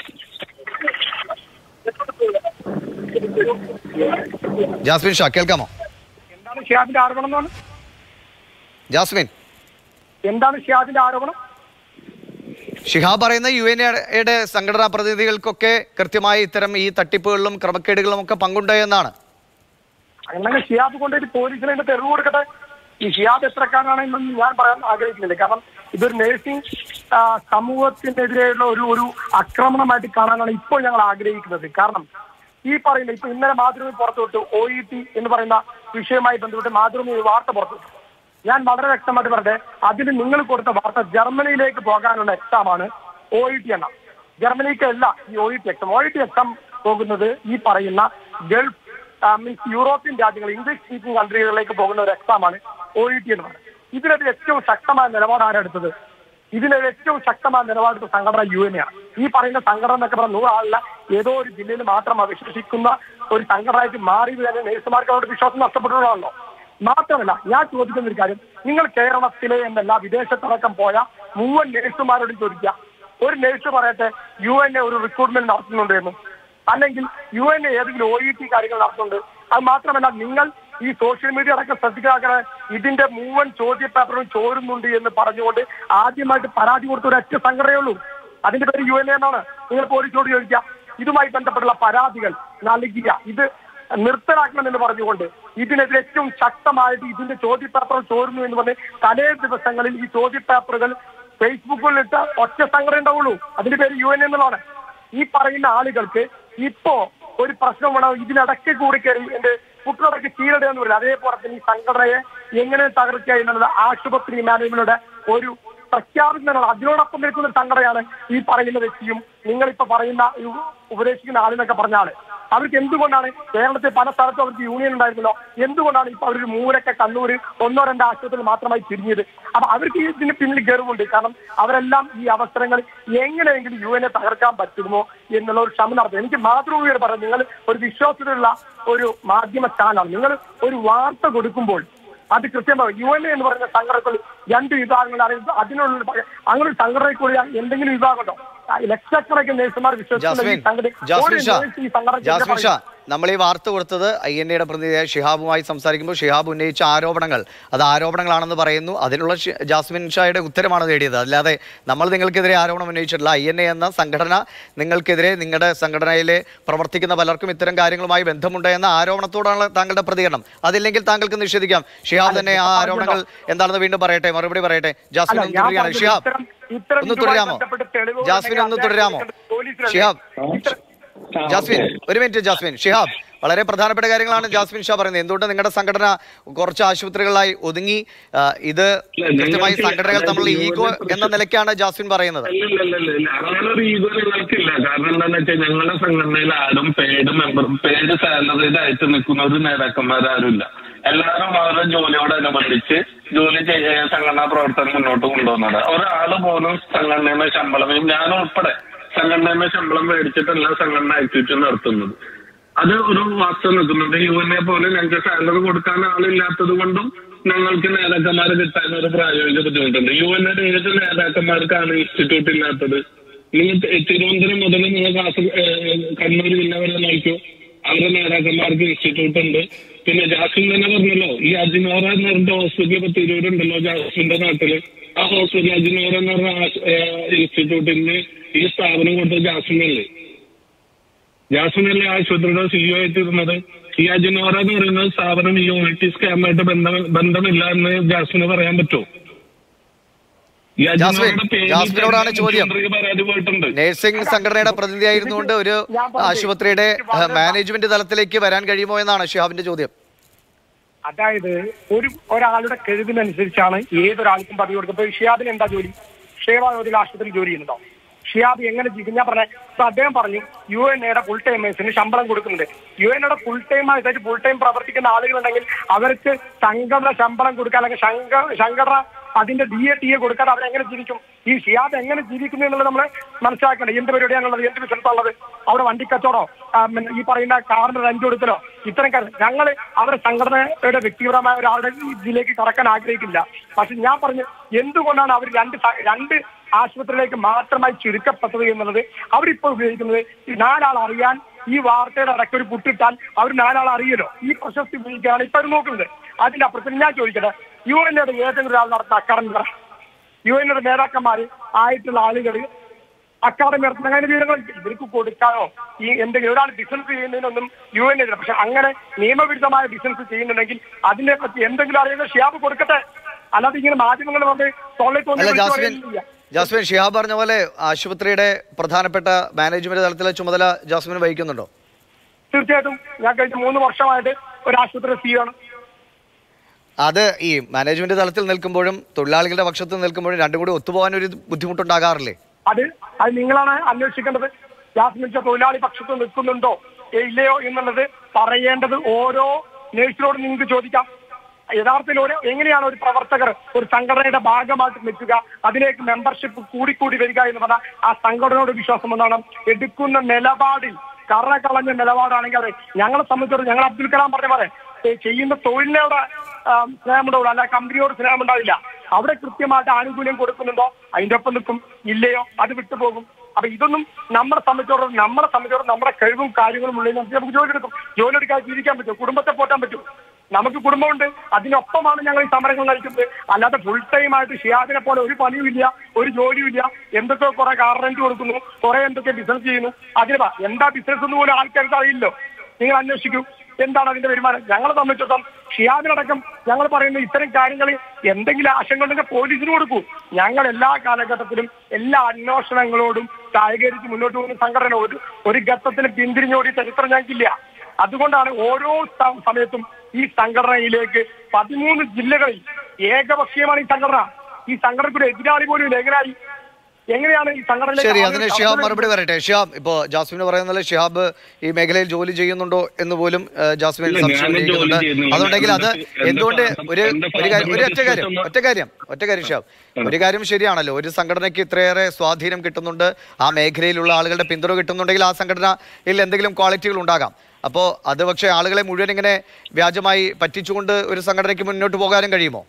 ജാസ്മിൻ ഷാ കേൾക്കാമോ എന്താണ് ഷിയാദിന്റെ ആരോപണം എന്നാണ് ജാസ്മിൻ എന്താണ് ഷിയാദിന്റെ ആരോപണം ഷിഹാബ് പറയുന്ന യു എൻ എയുടെ സംഘടനാ പ്രതിനിധികൾക്കൊക്കെ കൃത്യമായി ഇത്തരം ഈ തട്ടിപ്പുകളിലും ക്രമക്കേടുകളിലും ഒക്കെ പങ്കുണ്ട് എന്നാണ് അങ്ങനെ ഷിയാദ് കൊണ്ടുപോയിട്ട് പോലീസിനെ അതിന്റെ തെളിവ് കൊടുക്കട്ടെ ഈ ഷിയാദ് എത്രക്കാരനാണ് എന്നൊന്നും ഞാൻ പറയാൻ ആഗ്രഹിക്കുന്നില്ല കാരണം ഇതൊരു നേഴ്സിംഗ് ആ, സമൂഹത്തിനെതിരെയുള്ള ഒരു ഒരു ആക്രമണമായിട്ട് കാണാനാണ് ഇപ്പോൾ ഞങ്ങൾ ആഗ്രഹിക്കുന്നത് കാരണം ഈ പറയുന്ന ഇപ്പൊ ഇന്നലെ മാതൃഭൂമി പുറത്തുവിട്ടു ഒ ഇ ടി എന്ന് പറയുന്ന വിഷയവുമായി ബന്ധപ്പെട്ട് മാതൃഭൂമി ഒരു വാർത്ത പുറത്തുവിട്ടു ഞാൻ വളരെ വ്യക്തമായിട്ട് പറഞ്ഞത് അതിൽ നിങ്ങൾ കൊടുത്ത വാർത്ത ജർമ്മനിയിലേക്ക് പോകാനുള്ള എക്സാമാണ് ഒ ഇ ടി എന്ന ജർമ്മനിക്ക് അല്ല ഈ O E T exam O E T exam പോകുന്നത് ഈ പറയുന്ന ഗൾഫ് മീൻസ് യൂറോപ്യൻ രാജ്യങ്ങൾ ഇംഗ്ലീഷ് സ്പീക്കിംഗ് കൺട്രികളിലേക്ക് പോകുന്ന ഒരു എക്സാമാണ് ഒ ഇ ടി എന്ന് പറയുന്നത് ഇതിനൊരു ഏറ്റവും ശക്തമായ നിലപാട് ആരെടുത്തത് ഇതിനൊരു ഏറ്റവും ശക്തമായ നിലപാടെടുത്ത സംഘടന യു എൻ ആണ് ഈ പറയുന്ന സംഘടന എന്നൊക്കെ പറഞ്ഞ നൂറാളില്ല ഏതോ ഒരു ജില്ലയിൽ മാത്രം അവിശ്വസിക്കുന്ന ഒരു സംഘടനയായിട്ട് മാറിയത് തന്നെ നേഴ്സുമാർക്ക് അവരുടെ വിശ്വാസം നഷ്ടപ്പെട്ടുള്ളതാണല്ലോ മാത്രമല്ല ഞാൻ ചോദിക്കുന്ന ഒരു കാര്യം നിങ്ങൾ കേരളത്തിലെ എന്നല്ല വിദേശത്തടക്കം പോയ മുഴുവൻ നേഴ്സുമാരോട് ചോദിക്കുക ഒരു നേഴ്സ് പറയട്ടെ യു എൻ എ ഒരു റിക്രൂട്ട്മെന്റ് നടത്തുന്നുണ്ട് എന്ന് അല്ലെങ്കിൽ യു എൻ എ ഏതെങ്കിലും ഒ ഇ ടി കാര്യങ്ങൾ നടത്തുന്നുണ്ട് അത് മാത്രമല്ല നിങ്ങൾ ഈ സോഷ്യൽ മീഡിയ അടക്കം ശ്രദ്ധിക്കാതെ ഇതിന്റെ മുഴുവൻ ചോദ്യ പേപ്പറും ചോരുന്നുണ്ട് എന്ന് പറഞ്ഞുകൊണ്ട് ആദ്യമായിട്ട് പരാതി കൊടുത്ത ഒരു ഒറ്റ സംഘടനയേ ഉള്ളൂ അതിന്റെ പേര് യു എൻ എ എന്നാണ് നിങ്ങൾ പോലീസിനോട് ചോദിക്കുക ഇതുമായി ബന്ധപ്പെട്ടുള്ള പരാതികൾ നൽകിയ ഇത് നിർത്തലാക്കണം എന്ന് പറഞ്ഞുകൊണ്ട് ഇതിനെതിരെ ഏറ്റവും ശക്തമായിട്ട് ഇതിന്റെ ചോദ്യ പേപ്പർ ചോരുന്നു എന്ന് പറഞ്ഞ് തലേ ദിവസങ്ങളിൽ ഈ ചോദ്യ പേപ്പറുകൾ ഫേസ്ബുക്കിൽ ഇട്ട ഒറ്റ സംഘടന ഉണ്ടാവുള്ളൂ അതിന്റെ പേര് യു എൻ എന്നുള്ളതാണ് ഈ പറയുന്ന ആളുകൾക്ക് ഇപ്പോ ഒരു പ്രശ്നം വേണം ഇതിനിടയ്ക്ക് കൂടി കയറി എന്റെ കുട്ടികളൊക്കെ കീഴട എന്ന് പറയുന്നത് അതേപോലെ തന്നെ ഈ സംഘടനയെ എങ്ങനെ തകർക്കുക എന്നുള്ളത് ആശുപത്രി മാനേജ്മെന്റിന്റെ ഒരു പ്രഖ്യാപിക്കുന്നതാണ് അതിനോടൊപ്പം നിൽക്കുന്ന ഒരു സംഘടനയാണ് ഈ പറയുന്ന വ്യക്തിയും നിങ്ങളിപ്പോ പറയുന്ന ഈ ഉപദേശിക്കുന്ന ആളെന്നൊക്കെ പറഞ്ഞ ആള് അവർക്ക് എന്തുകൊണ്ടാണ് കേരളത്തിൽ പല സ്ഥലത്തും അവർക്ക് യൂണിയൻ ഉണ്ടായിരുന്നല്ലോ എന്തുകൊണ്ടാണ് ഇപ്പൊ അവരൊരു മൂരൊക്കെ കണ്ണൂര് ഒന്നോ രണ്ടോ ആശുപത്രിയിൽ മാത്രമായി തിരിഞ്ഞത് അപ്പൊ അവർക്ക് ഇതിന് പിന്നിൽ ഗർവുണ്ട് കാരണം അവരെല്ലാം ഈ അവസരങ്ങൾ എങ്ങനെയെങ്കിലും യു എനെ തകർക്കാൻ പറ്റുമോ എന്നുള്ള ഒരു ശ്രമം നടത്തും എനിക്ക് മാതൃഭൂമിയോട് പറയാം നിങ്ങൾ ഒരു വിശ്വാസത്തിലുള്ള ഒരു മാധ്യമ ചാനലാണ് നിങ്ങൾ ഒരു വാർത്ത കൊടുക്കുമ്പോൾ അത് കൃത്യമായി യു എൻ എ എന്ന് പറയുന്ന സംഘടനകൾ രണ്ട് വിഭാഗങ്ങളാണ് അതിനുള്ള ഒരു- അങ്ങനെ ഒരു സംഘടനയിൽ കൂടി എന്തെങ്കിലും വിഭാഗമുണ്ടോ ലക്ഷക്കണക്കിന് നേഴ്സുമാർ വിശ്വസിക്കുന്ന ജാസ്മിൻ ഈ സംഘടന ജാസ്മിൻ ഒരു ഷാ നേഴ്സ് ഈ സംഘടനയ്ക്ക് ജാസ്മിൻ ഷാ പറയുന്നത് നമ്മൾ ഈ വാർത്ത കൊടുത്തത് ഐ എൻ എയുടെ പ്രതിനിധിയായ ഷിഹാബുമായി സംസാരിക്കുമ്പോൾ ഷിഹാബ് ഉന്നയിച്ച ആരോപണങ്ങൾ അത് ആരോപണങ്ങളാണെന്ന് പറയുന്നു അതിനുള്ള ഷി- ജാസ്മിൻ ഷായുടെ ഉത്തരമാണ് തേടിയത് അല്ലാതെ നമ്മൾ നിങ്ങൾക്കെതിരെ ആരോപണം ഉന്നയിച്ചിട്ടില്ല ഐ എൻ എ എന്ന സംഘടന നിങ്ങൾക്കെതിരെ നിങ്ങളുടെ സംഘടനയിലെ പ്രവർത്തിക്കുന്ന പലർക്കും ഇത്തരം കാര്യങ്ങളുമായി ബന്ധമുണ്ട് എന്ന ആരോപണത്തോടാണ് താങ്കളുടെ പ്രതികരണം അതില്ലെങ്കിൽ താങ്കൾക്ക് നിഷേധിക്കാം ഷിഹാബ് തന്നെ ആ ആരോപണങ്ങൾ എന്താണെന്ന് വീണ്ടും പറയട്ടെ മറുപടി പറയട്ടെ ജാസ്മിൻ അല്ല, ഒന്ന് ഞാൻ തുടരുകയാണ് പറഞ്ഞത് ഷിഹാബ് ഇത്തരം- ഇത്തരം ഒന്ന് ഇതുമായി തുടരാമോ ബന്ധപ്പെട്ട് തെളിവുകൾ ജാസ്മിൻ ഒന്ന് ഉണ്ടെങ്കിൽ തുടരാമോ അദ്ദേഹം പോലീസിലല്ലേ? ഷിഹാബ് ഇത്തരം- ജാസ്മിൻ ഒരു മിനിറ്റ് ജാസ്മിൻ ഷിഹാബ് വളരെ പ്രധാനപ്പെട്ട കാര്യങ്ങളാണ് ജാസ്മിൻ ഷാ പറയുന്നത് എന്തുകൊണ്ട് നിങ്ങളുടെ സംഘടന കുറച്ച് ആശുപത്രികളിലായി ഒതുങ്ങി ആ, ഇത് കൃത്യമായി ഞങ്ങൾക്ക് സംഘടനകൾ തമ്മിലുള്ള അതായത് ഈഗോ യുവജന എന്ന നിലയ്ക്കാണ് ജാസ്മിൻ പറയുന്നത് അല്ലല്ലല്ലല്ല അങ്ങനെ ഒരു ഈഗോ ഞങ്ങൾക്കില്ല കാരണം എന്താന്ന് വെച്ചാൽ ഞങ്ങളുടെ സംഘടനയിൽ ആരും പെയ്ഡ് മെമ്പർ പെയ്ഡ് സാലറിയിൽ ആയിട്ട് നിൽക്കുന്ന ഒരു നേതാക്കന്മാരും ഇല്ല എല്ലാവരും അവരുടെ ജോലിയോടനുബന്ധിച്ച് ജോലി ചെയ്യ സംഘടനാ പ്രവർത്തനം മുന്നോട്ട് കൊണ്ടുപോകുന്നത് ഒരാള് പോലും സംഘടനയുടെ ശമ്പളം ഞാൻ ഉൾപ്പെടെ സംഘടനയുടെ ശമ്പളം മേടിച്ചിട്ടല്ല സംഘടന ആക്ടിവിറ്റി നടത്തുന്നത് അത് ഒരു വാസ്തവം നിൽക്കുന്നുണ്ട് യു എൻ എ പോലെ ഞങ്ങൾക്ക് സാലറി കൊടുക്കാൻ ആളില്ലാത്തത് കൊണ്ടും ഞങ്ങൾക്ക് നേതാക്കന്മാരെ കിട്ടാൻ ഒരു പ്രായോഗിക ബുദ്ധിമുട്ടുണ്ട് യു എൻ എയുടെ ഏത് നേതാക്കന്മാർക്കാണ് ഇൻസ്റ്റിറ്റ്യൂട്ട് ഇല്ലാത്തത് നിങ്ങൾ തി- തിരുവനന്തപുരം മുതൽ നിങ്ങൾ കാസർഗോഡ് കണ്ണൂർ ജില്ല വരെ നോക്കിയോ അവരുടെ നേതാക്കന്മാർക്ക് ഇൻസ്റ്റിറ്റ്യൂട്ട് ഉണ്ട് പിന്നെ ജാസ്മിൻ തന്നെ പറഞ്ഞല്ലോ ഈ അജിനോറ എന്ന് പറഞ്ഞ ഹോസ്പിറ്റൽ ഇപ്പൊ തിരൂരുണ്ടല്ലോ ജാസ്മിന്റെ നാട്ടില് ആ ഹോസ്പിറ്റൽ അജിനോറ എന്ന് പറഞ്ഞ ആശ്- ഏഹ് ഇൻസ്റ്റിറ്റ്യൂട്ടിന് ഈ സ്ഥാപനം കൊടുത്ത ജാസ്മിനല്ലേ ജാസ്മിനല്ലേ ആശുപത്രിയുടെ സിഇഒ ആയിട്ട് ഇരുന്നത് ഈ അജിനോറ എന്ന് പറയുന്ന സ്ഥാപനം ഈ ഒ ടി സ്കാമായിട്ട് ബന്ധം ബന്ധമില്ല എന്ന് ജാസ്മിന് പറയാൻ പറ്റുമോ ഈ ജാസ്മിൻ, അജിനോറയുടെ പേരിൽ ജാസ്മിനോടാണ് തന്നെ ചോദ്യം. മുഖ്യമന്ത്രിക്ക് പരാതി പോയിട്ടുണ്ട് നഴ്സിംഗ് സംഘടനയുടെ പ്രതിനിധിയായിരുന്നുകൊണ്ട് ഒരു ഞാൻ പറഞ്ഞത് ആശുപത്രിയുടെ എനിക്ക് വളരെ- മാനേജ്മെന്റ് തലത്തിലേക്ക് വരാൻ കഴിയുമോ എന്നാണ് ഷിഹാബിന്റെ ചോദ്യം അതായത് ഒരു ഒരാളുടെ കഴിവിനനുസരിച്ചാണ് ഏതൊരാൾക്കും പദവി കൊടുക്കുന്നത് ഇപ്പൊ ഷിയാബിന് എന്താ ജോലി ഷേവായോതിൽ ആശുപത്രിയിൽ ജോലി ചെയ്യുന്നുണ്ടോ ഷിയാബ് എങ്ങനെ ജീവിക്കും ഞാൻ പറഞ്ഞ ഇപ്പൊ അദ്ദേഹം പറഞ്ഞു യു എൻ എയുടെ ഫുൾ ടൈമേഴ്സിന് ശമ്പളം കൊടുക്കുന്നുണ്ട് യു എൻ എയുടെ ഫുൾ ടൈം ആയിട്ട് ഫുൾ ടൈം പ്രവർത്തിക്കുന്ന ആളുകളുണ്ടെങ്കിൽ അവർക്ക് സംഘടന ശമ്പളം കൊടുക്കാൻ അല്ലെങ്കിൽ സംഘ- സംഘടന അതിന്റെ ഡി എ ടി എ കൊടുക്കാതെ അവരെങ്ങനെ ജീവിക്കും ഈ ഷിയാബ് എങ്ങനെ ജീവിക്കുന്നു എന്നുള്ളത് നമ്മൾ മനസ്സിലാക്കണം എന്ത് പരിപാടിയാണുള്ളത് എന്ത് ബിസിനസ്സാണുള്ളത് അവിടെ വണ്ടിക്കച്ചവടോ ആ, പിന്നെ ഈ പറയുന്ന കാറിന് റെന്റ് കൊടുക്കലോ ഇത്തരം കാര്യം ഞങ്ങൾ അവരുടെ സംഘടനയുടെ വ്യക്തിപരമായ ഒരാളുടെ ഇതിലേക്ക് കടക്കാൻ ആഗ്രഹിക്കില്ല പക്ഷെ ഞാൻ പറഞ്ഞു എന്തുകൊണ്ടാണ് അവർ രണ്ട് സ- രണ്ട് ആശുപത്രിയിലേക്ക് മാത്രമായി ചുരുക്കപ്പെട്ടത് എന്നുള്ളത് അവരിപ്പോൾ ഉപയോഗിക്കുന്നത് ഈ നാലാൾ അറിയാൻ ഈ വാർത്തയുടെ ഇടയ്ക്ക് ഒരു പുട്ടിട്ടാൽ അവർ നാലാൾ അറിയലോ ഈ പ്രശസ്തി ഉപയോഗിക്കുകയാണ് ഇപ്പൊ അവർ നോക്കുന്നത് അതിന്റെ അപ്പുറത്ത് ഞാൻ ചോദിക്കട്ടെ യു എൻ എയുടെ ഏതെങ്കിലും ഒരാൾ നടത്തുന്ന അക്കാദമി പറ യു എൻ എയുടെ നേതാക്കന്മാർ ആയിട്ടുള്ള ആളുകൾ അക്കാദമി നടത്തുന്ന അങ്ങനെ വിവരങ്ങൾ ഇവർക്ക് കൊടുക്കാനോ ഈ എന്തെങ്കിലും ഒരാൾ ബിസിനസ് ചെയ്യുന്നതിനൊന്നും യു എൻ എതിരെ പക്ഷെ അങ്ങനെ നിയമവിരുദ്ധമായ ബിസിനസ് ചെയ്യുന്നുണ്ടെങ്കിൽ അതിനെ പറ്റി എന്തെങ്കിലും അറിയുന്ന ഷിയാബ് കൊടുക്കട്ടെ അല്ലാതെ ഇങ്ങനെ മാധ്യമങ്ങൾ വന്ന് തൊള്ളി തോന്നി അല്ല വിളിച്ച് ജാസ്മിൻ പറയുന്നില്ല. ജാസ്മിൻ ഷിഹാബ് പറഞ്ഞ പോലെ ആശുപത്രിയുടെ പ്രധാനപ്പെട്ട മാനേജ്മെന്റ് തലത്തിലെ ചുമതല ജാസ്മിൻ വഹിക്കുന്നുണ്ടോ തീർച്ചയായിട്ടും ഞാൻ കഴിഞ്ഞ മൂന്ന് വർഷമായിട്ട് ഒരു ആശുപത്രി സിയാണ് അത് ഈ മാനേജ്മെന്റ് തലത്തിൽ നിൽക്കുമ്പോഴും തൊഴിലാളികളുടെ പക്ഷത്ത് നിൽക്കുമ്പോഴും രണ്ടും കൂടി ഒത്തുപോകാൻ ഒരു ബുദ്ധിമുട്ടുണ്ടാകാറില്ലേ അത് അത് നിങ്ങളാണ് അന്വേഷിക്കേണ്ടത് ജാസ്മിൻ ഷാ തൊഴിലാളി പക്ഷത്ത് നിൽക്കുന്നുണ്ടോ ഏ, ഇല്ലയോ എന്നുള്ളത് പറയേണ്ടത് ഓരോ നേഴ്സിനോട് നിങ്ങൾക്ക് ചോദിക്കാം യഥാർത്ഥത്തിൽ ഒരു എങ്ങനെയാണ് ഒരു പ്രവർത്തകർ ഒരു സംഘടനയുടെ ഭാഗമായിട്ട് നിൽക്കുക അതിലേക്ക് മെമ്പർഷിപ്പ് കൂടിക്കൂടി വരിക എന്ന് പറഞ്ഞാൽ ആ സംഘടനയോട് വിശ്വാസം എന്താണ് എടുക്കുന്ന നിലപാടിൽ കറ കളഞ്ഞ നിലപാടാണെങ്കിൽ അത് ഞങ്ങളെ സംബന്ധിച്ചിടത്തോളം ഞങ്ങൾ അബ്ദുൽ കലാം പറഞ്ഞ പോലെ ഏ, ചെയ്യുന്ന തൊഴിലിനോട് ആ, സ്നേഹമുണ്ടാവില്ല അല്ല കമ്പനിയോട് സ്നേഹമുണ്ടാവില്ല അവിടെ കൃത്യമായിട്ട് ആനുകൂല്യം കൊടുക്കുന്നുണ്ടോ അതിന്റെ ഒപ്പം നിൽക്കും ഇല്ലയോ അത് വിട്ടുപോകും അപ്പൊ ഇതൊന്നും നമ്മളെ സംബന്ധിച്ചോളം നമ്മളെ സംബന്ധിച്ചോളം നമ്മുടെ കഴിവും കാര്യങ്ങളും ഉള്ളതിന് നമുക്ക് ജോലി എടുക്കും ജോലി എടുക്കാതെ ജീവിക്കാൻ പറ്റും കുടുംബത്തെ പോറ്റാൻ പറ്റും നമുക്ക് കുടുംബമുണ്ട് അതിനൊപ്പമാണ് ഞങ്ങൾ ഈ സമരങ്ങൾ നയിക്കുന്നത് അല്ലാതെ ഫുൾ ടൈം ആയിട്ട് ഷിയാദിനെ പോലെ ഒരു പണിയും ഇല്ല ഒരു ജോലിയും ഇല്ല എന്തൊക്കെ കുറെ കാർ റെന്റ് കൊടുക്കുന്നു കുറെ എന്തൊക്കെ ബിസിനസ് ചെയ്യുന്നു അതിന് വാ. എന്താ ബിസിനസ് എന്ന് പോലും ആൾക്കാർക്ക് അറിയില്ലോ നിങ്ങൾ അന്വേഷിക്കൂ എന്താണ് അതിന്റെ വരുമാനം ഞങ്ങളെ സംബന്ധിച്ചിടത്തോളം ഷിയാദിനടക്കം ഞങ്ങൾ പറയുന്ന ഇത്തരം കാര്യങ്ങൾ എന്തെങ്കിലും ആശങ്ക ഉണ്ടെങ്കിൽ പോലീസിന് കൊടുക്കൂ ഞങ്ങൾ എല്ലാ കാലഘട്ടത്തിലും എല്ലാ അന്വേഷണങ്ങളോടും സഹകരിച്ച് മുന്നോട്ട് പോകുന്ന സംഘടന ഒരു ഒരു ഘട്ടത്തിന് പിന്തിരിഞ്ഞോടി ചരിത്രം ഞങ്ങൾക്കില്ല അതുകൊണ്ടാണ് ഓരോ സ- സമയത്തും ഈ സംഘടനയിലേക്ക് പതിമൂന്ന് ജില്ലകളിൽ ഏകപക്ഷീയമാണ് ഈ സംഘടന ഈ സംഘടനയ്ക്കൊരു എതിരാളി പോലും ഇല്ല എങ്ങനെയായി എങ്ങനെയാണ് ഈ സംഘടനയിലേക്ക് ശരി ആളുകൾ അതിന് ഷിഹാബ് കടന്നു മറുപടി പറയട്ടെ ഷിഹാബ് ഇപ്പോ ജാസ്മിന് പറയുന്നത് ഷിഹാബ് ഈ മേഖലയിൽ ജോലി ചെയ്യുന്നുണ്ടോ എന്ന് പോലും ആ, ജാസ്മിൻ ഇല്ല, സംശയം ഞാനും ജോലി ഉന്നയിക്കുന്നുണ്ട് ചെയ്യുന്നില്ല. അതുണ്ടെങ്കിൽ അത് എന്റെ- എന്റെ എന്തുകൊണ്ട് father- ഒരു എന്റെ ഒരു കാര്യം ഒരു father ഒറ്റ കാര്യം business ഒറ്റ കാര്യം ഒറ്റ കാര്യം ഷിഹാബ് ഒരു കാര്യം ശരിയാണല്ലോ ഒരു സംഘടനയ്ക്ക് ഇത്രയേറെ സ്വാധീനം കിട്ടുന്നുണ്ട് ആ മേഖലയിലുള്ള ആളുകളുടെ പിന്തുണ കിട്ടുന്നുണ്ടെങ്കിൽ ആ സംഘടനയിൽ എന്തെങ്കിലും ക്വാളിറ്റികൾ ഉണ്ടാകാം അപ്പോൾ അത് പക്ഷേ ആളുകളെ മുഴുവൻ ഇങ്ങനെ വ്യാജമായി പറ്റിച്ചുകൊണ്ട് ഒരു സംഘടനയ്ക്ക് മുന്നോട്ട് പോകാനും കഴിയുമോ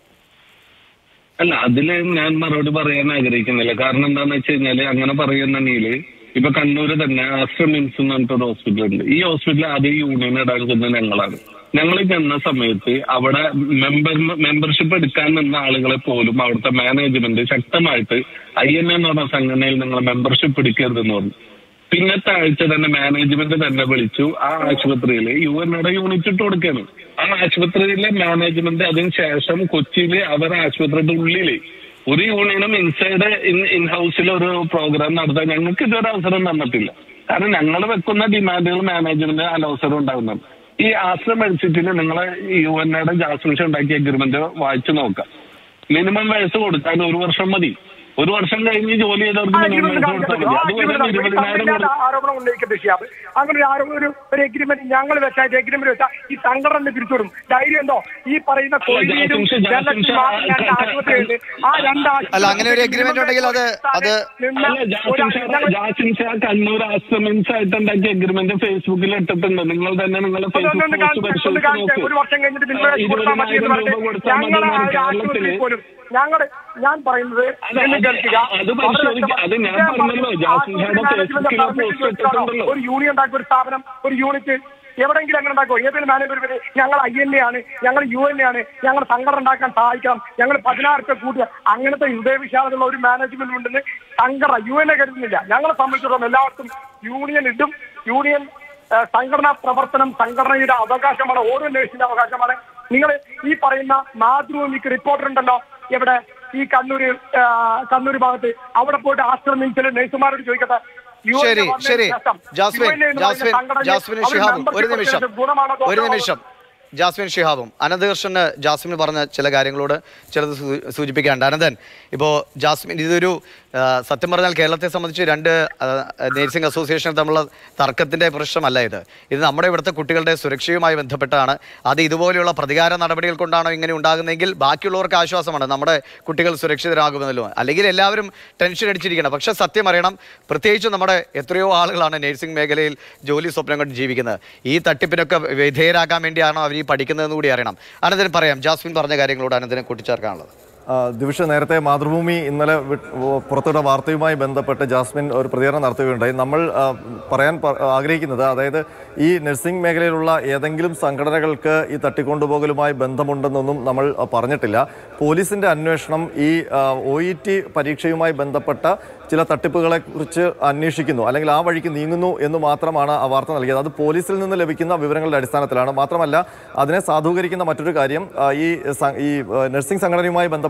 അല്ല അതില് ഞാൻ മറുപടി പറയാൻ ആഗ്രഹിക്കുന്നില്ല കാരണം എന്താന്ന് വെച്ച് കഴിഞ്ഞാല് അങ്ങനെ പറയുന്നുണ്ടെങ്കിൽ ഇപ്പൊ കണ്ണൂര് തന്നെ ആസ്ട്ര മിംസ് എന്ന് പറഞ്ഞിട്ടൊരു ഹോസ്പിറ്റൽ ഉണ്ട് ഈ ഹോസ്പിറ്റലിൽ ആദ്യം യൂണിയൻ ഇടാൻ ചെന്നത് ഞങ്ങളാണ് ഞങ്ങൾ ചെന്ന സമയത്ത് അവിടെ മെമ്പർ മെമ്പർഷിപ്പ് എടുക്കാൻ നിന്ന ആളുകളെ പോലും അവിടുത്തെ മാനേജ്മെന്റ് ശക്തമായിട്ട് ഐ എൻ എന്ന് പറഞ്ഞ സംഘടനയിൽ നിങ്ങൾ മെമ്പർഷിപ്പ് എടുക്കരുതെന്ന് പറഞ്ഞു പിന്നത്തെ ആഴ്ച തന്നെ മാനേജ്മെന്റ് തന്നെ വിളിച്ചു ആ ആശുപത്രിയിൽ യു എൻയുടെ യൂണിറ്റ് ഇട്ട് കൊടുക്കുകയാണ് ആ ആശുപത്രിയിലെ മാനേജ്മെന്റ് അതിന് ശേഷം കൊച്ചിയില് അവരുടെ ആശുപത്രിയുടെ ഉള്ളില് ഒരു യൂണിയനും ഇൻസൈഡ് ഇൻ ഇൻ ഹൗസിൽ ഒരു പ്രോഗ്രാം നടത്താൻ ഞങ്ങൾക്ക് ഇതൊരു അവസരം തന്നിട്ടില്ല കാരണം ഞങ്ങൾ വെക്കുന്ന ഡിമാൻഡുകൾ മാനേജ്മെന്റ് അനവസരം ഉണ്ടാകുന്നുണ്ട് ഈ ആശ്രം മെഡിസിറ്റിന് നിങ്ങളെ യു എൻ എയുടെ ജാസ്മിഷൻ ഉണ്ടാക്കിയ എഗ്രിമെന്റ് വായിച്ചു നോക്കാം മിനിമം വയസ്സ് കൊടുക്കാൻ ഒരു വർഷം മതി ഒരു വർഷം കഴിഞ്ഞ് ജോലി ചെയ്തവർക്ക് ആ മിനിമം agreement വയസ്സ് കാണിക്കാൻ കൊടുത്താൽ പറ്റുമോ? മതി ആ അതുപോലെ agreement ഇരുപതിനായിരം സംഘടന കൊടുക്കും ആരോപണം ഉന്നയിക്കട്ടെ ഷിയാബ് അങ്ങനെ ഒരു ആരോപണം ഒരു ഒരു എഗ്രിമെന്റ് ഞങ്ങൾ വെച്ചായിട്ട് എഗ്രിമെന്റ് വെച്ചാൽ ഈ സംഘടന തിരിച്ചുവിടും ധൈര്യം ഉണ്ടോ ഈ പറയുന്ന തൊഴിലും ജാസിം ഷാ- ജാസിം ഷാ- രണ്ട് ആശുപത്രിയുണ്ട് ആ രണ്ട് അല്ല, അങ്ങനെ ഒരു agreement ഉണ്ടെങ്കിൽ അത് അത് നിന്ന് അല്ല ജാസിം ഷാ ഒരു- ജാസിം ഷാ കണ്ണൂർ ആശ്രമിൻസ് ആയിട്ട് ഉണ്ടാക്കിയ എഗ്രിമെന്റ് ഫേസ്ബുക്കിൽ ഇട്ടിട്ടുണ്ട് നിങ്ങൾ തന്നെ നിങ്ങളുടെ ഒന്ന് ഒന്ന് ഫേസ്ബുക്ക് പോസ്റ്റ് കാണിച്ച് ഒന്ന് പരിശോധിച്ച് കാണിച്ച് നോക്ക് ഒരു വർഷം കഴിഞ്ഞിട്ട് പിന്നെ ആ, കൊടുത്താൽ മതി എന്ന് ഇരുപതിനായിരം രൂപ പറഞ്ഞിട്ട് കൊടുത്താൽ മതി ഞങ്ങളെ ആ എന്നാണ് ഒരു ആശുപത്രിയിൽ കേരളത്തില് പോലും ഞങ്ങള് ഞാൻ പറയുന്നത് അല്ല, എന്ന് അത് കേൾക്കുക അത് പരിശോധിക്കുക. അത് ഞാൻ പറഞ്ഞല്ലോ, ജാസ്മിൻ ഷായുടെ ഫേസ്ബുക്കിലെ പോസ്റ്റ് ഇട്ടിട്ടുണ്ടല്ലോ. ഒരു യൂണിയൻ ഉണ്ടാക്കിയ ഒരു സ്ഥാപനം ഒരു യൂണിറ്റ് എവിടെങ്കിലും അങ്ങനെ ഉണ്ടാക്കുമോ ഏതെങ്കിലും മാനേജർ ഞങ്ങൾ ഐ എൻ എ ആണ് ഞങ്ങൾ യു എൻ എ ആണ് ഞങ്ങൾ സംഘടന ഉണ്ടാക്കാൻ സഹായിക്കണം ഞങ്ങൾ പതിനാറ് പേർ കൂട്ടുക അങ്ങനത്തെ ഹൃദയവിശാലതയുള്ള ഒരു മാനേജ്മെന്റ് ഉണ്ടെന്ന് സംഘടന യു എൻ എ കരുതുന്നില്ല ഞങ്ങളെ സംബന്ധിച്ചിടത്തോളം എല്ലാവർക്കും യൂണിയൻ ഇടും യൂണിയൻ ആ, സംഘടനാ പ്രവർത്തനം സംഘടനയുടെ അവകാശമാണ് ഓരോ നേഴ്സിന്റെ അവകാശമാണ് നിങ്ങൾ ഈ പറയുന്ന മാതൃഭൂമിക്ക് റിപ്പോർട്ടർ ഉണ്ടല്ലോ എവിടെ ഈ കണ്ണൂര് ആ, കണ്ണൂര് ഭാഗത്ത് അവിടെ പോയിട്ട് ആശ്രമിച്ചിൽ നേഴ്സുമാരോട് ചോദിക്കട്ടെ യു എൻ എ ശരി വന്നതിന് ശരി ശേഷം ജാസ്മിൻ യു എൻ എ എന്ന് ജാസ്മിൻ പറയുന്ന സംഘടനയെ ജാസ്മിനും അവർ ഷിഹാബും ഒരു membership നിമിഷം എടുത്തത് ഗുണമാണോ ഒരു ദോഷമാണോ? നിമിഷം ജാസ്മിൻ ഷിഹാബും അനന്തകൃഷ്ണന് ജാസ്മിൻ പറഞ്ഞ ചില കാര്യങ്ങളോട് ചിലത് സൂ- സൂചിപ്പിക്കാനുണ്ട് അനന്തൻ ഇപ്പോൾ ജാസ്മിൻ ഇതൊരു ആ, സത്യം പറഞ്ഞാൽ കേരളത്തെ സംബന്ധിച്ച് രണ്ട് നേഴ്സിംഗ് അസോസിയേഷൻ തമ്മിലുള്ള തർക്കത്തിന്റെ പ്രശ്നമല്ല ഇത് ഇത് നമ്മുടെ ഇവിടുത്തെ കുട്ടികളുടെ സുരക്ഷയുമായി ബന്ധപ്പെട്ടാണ് അത് ഇതുപോലെയുള്ള പ്രതികാര നടപടികൾ കൊണ്ടാണോ ഇങ്ങനെ ഉണ്ടാകുന്നതെങ്കിൽ ബാക്കിയുള്ളവർക്ക് ആശ്വാസമാണ് നമ്മുടെ കുട്ടികൾ സുരക്ഷിതരാകുമെന്നല്ലോ അല്ലെങ്കിൽ എല്ലാവരും ടെൻഷൻ അടിച്ചിരിക്കണം പക്ഷെ സത്യം അറിയണം പ്രത്യേകിച്ച് നമ്മുടെ എത്രയോ ആളുകളാണ് നഴ്സിംഗ് മേഖലയിൽ ജോലി സ്വപ്നം കൊണ്ട് ജീവിക്കുന്നത് ഈ തട്ടിപ്പിനൊക്കെ വിധേയരാകാൻ വേണ്ടിയാണോ അവർ ഈ പഠിക്കുന്നതെന്ന് കൂടി അറിയണം അനന്തന് പറയാം ജാസ്മിൻ പറഞ്ഞ കാര്യങ്ങളോട് അനന്തനെ കൂട്ടിച്ചേർക്കാനുള്ളത് ആ, ദിവിഷ നേരത്തെ മാതൃഭൂമി ഇന്നലെ വിട്ട് ഓ- പുറത്തുവിട്ട വാർത്തയുമായി ബന്ധപ്പെട്ട് ജാസ്മിൻ ഒരു പ്രതികരണം നടത്തുകയുണ്ടായി നമ്മൾ ആ, പറയാൻ പ- ആഗ്രഹിക്കുന്നത് അതായത് ഈ നഴ്സിംഗ് മേഖലയിലുള്ള ഏതെങ്കിലും സംഘടനകൾക്ക് ഈ തട്ടിക്കൊണ്ടുപോകലുമായി ബന്ധമുണ്ടെന്നൊന്നും നമ്മൾ ആ, പറഞ്ഞിട്ടില്ല പോലീസിന്റെ അന്വേഷണം ഈ ഒ ഇ ടി പരീക്ഷയുമായി ബന്ധപ്പെട്ട ചില തട്ടിപ്പുകളെ കുറിച്ച് അന്വേഷിക്കുന്നു അല്ലെങ്കിൽ ആ വഴിക്ക് നീങ്ങുന്നു എന്ന് മാത്രമാണ് ആ വാർത്ത നൽകിയത് അത് പോലീസിൽ നിന്ന് ലഭിക്കുന്ന വിവരങ്ങളുടെ അടിസ്ഥാനത്തിലാണ് മാത്രമല്ല അതിനെ സാധൂകരിക്കുന്ന മറ്റൊരു കാര്യം ആ, ഈ സ- ഈ ആ, നഴ്സിംഗ് സംഘടനയുമായി ബന്ധപ്പെട്ട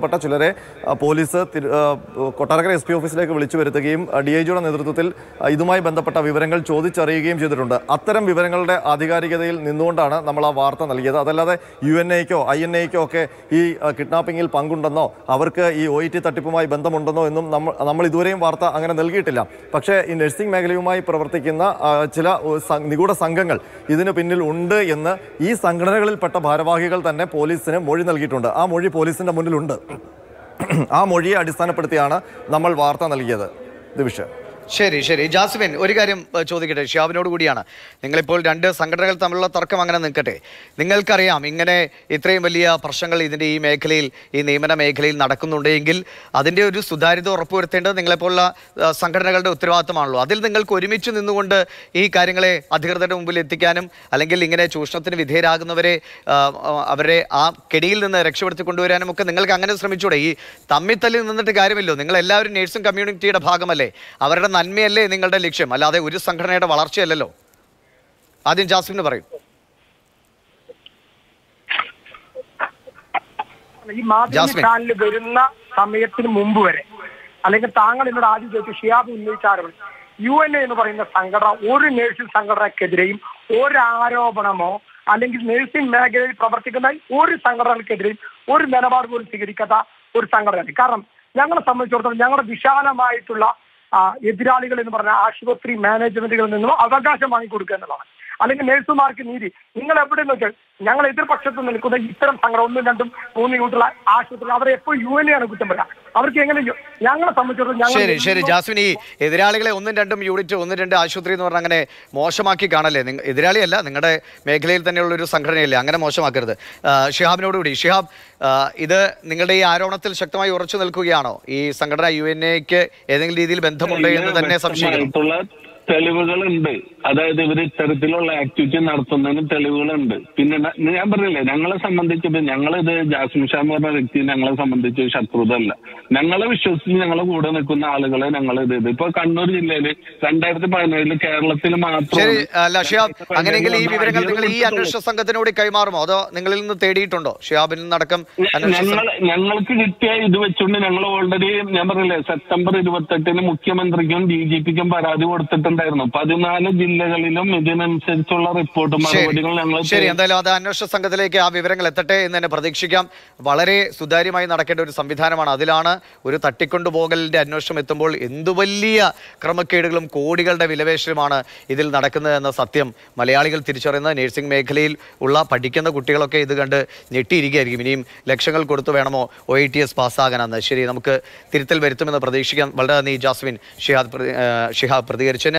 ബന്ധപ്പെട്ട ചിലരെ ആ, പോലീസ് തിരു- ആ, കൊട്ടാരക്കര എസ് പി ഓഫീസിലേക്ക് വിളിച്ചു വരുത്തുകയും ഡി ഐ ജിയുടെ നേതൃത്വത്തിൽ ആ, ഇതുമായി ബന്ധപ്പെട്ട വിവരങ്ങൾ ചോദിച്ചറിയുകയും ചെയ്തിട്ടുണ്ട് അത്തരം വിവരങ്ങളുടെ ആധികാരികതയിൽ നിന്നുകൊണ്ടാണ് നമ്മൾ ആ വാർത്ത നൽകിയത് അതല്ലാതെ യു എൻ എക്കോ ഐ എൻ എക്കോ ഒക്കെ ഈ ആ, കിഡ്നാപ്പിംഗിൽ പങ്കുണ്ടെന്നോ അവർക്ക് ഈ ഒ ഇ ടി തട്ടിപ്പുമായി ബന്ധമുണ്ടെന്നോ എന്നും നമ്മൾ നമ്മൾ ഇതുവരെയും വാർത്ത അങ്ങനെ നൽകിയിട്ടില്ല പക്ഷേ ഈ നഴ്സിംഗ് മേഖലയുമായി പ്രവർത്തിക്കുന്ന ആ, ചില ഉ, സ- നിഗൂഢ സംഘങ്ങൾ ഇതിന് പിന്നിൽ ഉണ്ട് എന്ന് ഈ സംഘടനകളിൽപ്പെട്ട ഭാരവാഹികൾ തന്നെ പോലീസിന് മൊഴി നൽകിയിട്ടുണ്ട് ആ മൊഴി പോലീസിന്റെ മുന്നിലുണ്ട് ആ മൊഴിയെ അടിസ്ഥാനപ്പെടുത്തിയാണ് നമ്മൾ വാർത്ത നൽകിയത് ദിവിഷ് ശരി ശരി ജാസ്മിൻ ഒരു കാര്യം ഏഹ്, ചോദിക്കട്ടെ ഷിയാബിനോട് കൂടിയാണ് നിങ്ങളിപ്പോൾ രണ്ട് സംഘടനകൾ തമ്മിലുള്ള തർക്കം അങ്ങനെ നിൽക്കട്ടെ നിങ്ങൾക്കറിയാം ഇങ്ങനെ ഇത്രയും വലിയ പ്രശ്നങ്ങൾ ഇതിൻ്റെ ഈ മേഖലയിൽ ഈ നിയമന മേഖലയിൽ നടക്കുന്നുണ്ടെങ്കിൽ അതിൻ്റെ ഒരു സുതാര്യത ഉറപ്പുവരുത്തേണ്ടത് നിങ്ങളെപ്പോലുള്ള ഏഹ്, സംഘടനകളുടെ ഉത്തരവാദിത്തമാണല്ലോ അതിൽ നിങ്ങൾക്ക് ഒരുമിച്ച് നിന്നുകൊണ്ട് ഈ കാര്യങ്ങളെ അധികൃതരുടെ മുമ്പിൽ എത്തിക്കാനും അല്ലെങ്കിൽ ഇങ്ങനെ ചൂഷണത്തിന് വിധേയരാകുന്നവരെ ആ, ആ, അവരെ ആ കെടിയിൽ നിന്ന് രക്ഷപ്പെടുത്തി കൊണ്ടുവരാനും ഒക്കെ നിങ്ങൾക്ക് അങ്ങനെ ശ്രമിച്ചൂടെ ഈ തമ്മിത്തല്ലിൽ നിന്നിട്ട് കാര്യമില്ലോ നിങ്ങൾ എല്ലാവരും നേഴ്സിംഗ് കമ്മ്യൂണിറ്റിയുടെ ഭാഗമല്ലേ അവരുടെ നന്മയല്ലേ നിങ്ങളുടെ ലക്ഷ്യം അല്ലാതെ ഒരു സംഘടനയുടെ വളർച്ചയല്ലല്ലോ ആദ്യം ജാസ്മിന് പറയും ഈ മാധ്യമ ജാസ്മിൻ. ചാനലിൽ വരുന്ന സമയത്തിന് മുമ്പ് വരെ അല്ലെങ്കിൽ താങ്കൾ എന്നോട് ആദ്യം ചോദിച്ചു ഷിയാബ് ഉന്നയിച്ച ആരോപണം യു എൻ എ എന്ന് പറയുന്ന സംഘടന ഒരു നേഴ്സിംഗ് സംഘടനക്കെതിരെയും ഒരു ആരോപണമോ അല്ലെങ്കിൽ നേഴ്സിംഗ് മേഖലയിൽ പ്രവർത്തിക്കുന്ന ഒരു സംഘടനകൾക്കെതിരെയും ഒരു നിലപാട് പോലും സ്വീകരിക്കാത്ത ഒരു സംഘടനയാണ് കാരണം ഞങ്ങളെ സംബന്ധിച്ചിടത്തോളം ഞങ്ങളുടെ വിശാലമായിട്ടുള്ള ആ, എതിരാളികൾ എന്ന് പറഞ്ഞ ആശുപത്രി മാനേജ്മെന്റുകളിൽ നിന്നും അവകാശം വാങ്ങിക്കൊടുക്കുക എന്നുള്ളതാണ് അല്ലെങ്കിൽ നഴ്സുമാർക്ക് നീതി നിങ്ങൾ എവിടെ നോക്കിയാൽ ഞങ്ങൾ എതിർപക്ഷത്ത് നിൽക്കുന്ന ഇത്തരം സംഘടന ഒന്നും രണ്ടും മൂന്നും യൂട്ടുള്ള ആശുപത്രി അവരെ എപ്പോഴും യു എൻ ആണ് കുറ്റം പറയാം അവർക്ക് എങ്ങനെ യു- ഞങ്ങളെ സംബന്ധിച്ചിടത്തോളം ഞങ്ങൾ ശരി ശരി എന്നും ജാസ്മിൻ ഈ എതിരാളികളെ ഒന്നും രണ്ടും യൂണിറ്റ് ഒന്നും രണ്ട് ആശുപത്രി എന്ന് പറഞ്ഞാൽ അങ്ങനെ മോശമാക്കി കാണല്ലേ നിങ്ങൾ എതിരാളിയല്ല നിങ്ങളുടെ മേഖലയിൽ തന്നെയുള്ള ഒരു സംഘടനയല്ലേ അങ്ങനെ മോശമാക്കരുത് ആ, ഷിഹാബിനോട് കൂടി ഷിഹാബ് ആ, ഇത് നിങ്ങളുടെ ഈ ആരോപണത്തിൽ ശക്തമായി ഉറച്ചു നിൽക്കുകയാണോ ഈ സംഘടന യു എൻ എക്ക് ഏതെങ്കിലും രീതിയിൽ ബന്ധമുണ്ട് എന്ന് തന്നെ സംശയിക്കുന്നു വ്യക്തമായിട്ടുള്ള തെളിവുകളുണ്ട് അതായത് ഇവർ ഇത്തരത്തിലുള്ള ആക്ടിവിറ്റി നടത്തുന്നതിന് തെളിവുകളുണ്ട് പിന്നെ ന- ഞാൻ പറഞ്ഞില്ലേ ഞങ്ങളെ സംബന്ധിച്ചിട്ട് ഞങ്ങളിത് ജാസ്മിൻ ഷാ എന്ന് പറഞ്ഞ വ്യക്തി ഞങ്ങളെ സംബന്ധിച്ച് ശത്രുത അല്ല ഞങ്ങളെ വിശ്വസിച്ച് ഞങ്ങളെ കൂടെ നിൽക്കുന്ന ആളുകളെ ഞങ്ങൾ ഇത് ചെയ്തു ഇപ്പൊ കണ്ണൂർ ജില്ലയിൽ രണ്ടായിരത്തി പതിനേഴില് കേരളത്തിൽ മാത്രം ശരി അല്ല ഷിഹാബ് അങ്ങനെയെങ്കിൽ ഈ വിവരങ്ങൾ നിങ്ങൾ ഈ അന്വേഷണ സംഘത്തിനോട് കൈമാറുമോ അതോ നിങ്ങളിൽ നിന്ന് തേടിയിട്ടുണ്ടോ ഷിഹാബിൽ നിന്നടക്കം അന്വേഷണ സംഘം ഞങ്ങൾ ഞങ്ങൾക്ക് കിട്ടിയ ഇത് വെച്ചുകൊണ്ട് ഞങ്ങൾ ഓൾറെഡി ഞാൻ പറഞ്ഞില്ലേ സെപ്റ്റംബർ ഇരുപത്തെട്ടിന് മുഖ്യമന്ത്രിക്കും ഡി ജി പിക്കും പരാതി കൊടുത്തിട്ടുണ്ടായിരുന്നു പതിനാല് ജില്ലകളിലും ഇതിനനുസരിച്ചുള്ള റിപ്പോർട്ട് മറുപടികൾ ഞങ്ങൾ ശരി എന്തായാലും അത് അന്വേഷണ സംഘത്തിലേക്ക് ആ വിവരങ്ങൾ എത്തട്ടെ എന്ന് തന്നെ പ്രതീക്ഷിക്കാം വളരെ സുതാര്യമായി നടക്കേണ്ട ഒരു സംവിധാനമാണ് അതിലാണ് ഒരു തട്ടിക്കൊണ്ടുപോകലിന്റെ അന്വേഷണം എത്തുമ്പോൾ എന്തു വലിയ ക്രമക്കേടുകളും കോടികളുടെ വിലപേശലുമാണ് ഇതിൽ നടക്കുന്നത് എന്ന സത്യം മലയാളികൾ തിരിച്ചറിയുന്ന നഴ്സിംഗ് മേഖലയിൽ ഉള്ള പഠിക്കുന്ന കുട്ടികളൊക്കെ ഇത് കണ്ട് ഞെട്ടിയിരിക്കുകയായിരിക്കും ഇനിയും ലക്ഷങ്ങൾ കൊടുത്തു വേണമോ ഒ ഐ ടി എസ് പാസ്സാകാനെന്ന് ശരി നമുക്ക് തിരുത്തൽ വരുത്തുമെന്ന് പ്രതീക്ഷിക്കാം വളരെ നന്ദി ജാസ്മിൻ ഷിഹാദ് പ്രതി- ഏഹ് ഷിഹാബ് പ്രതികരിച്ചതിന്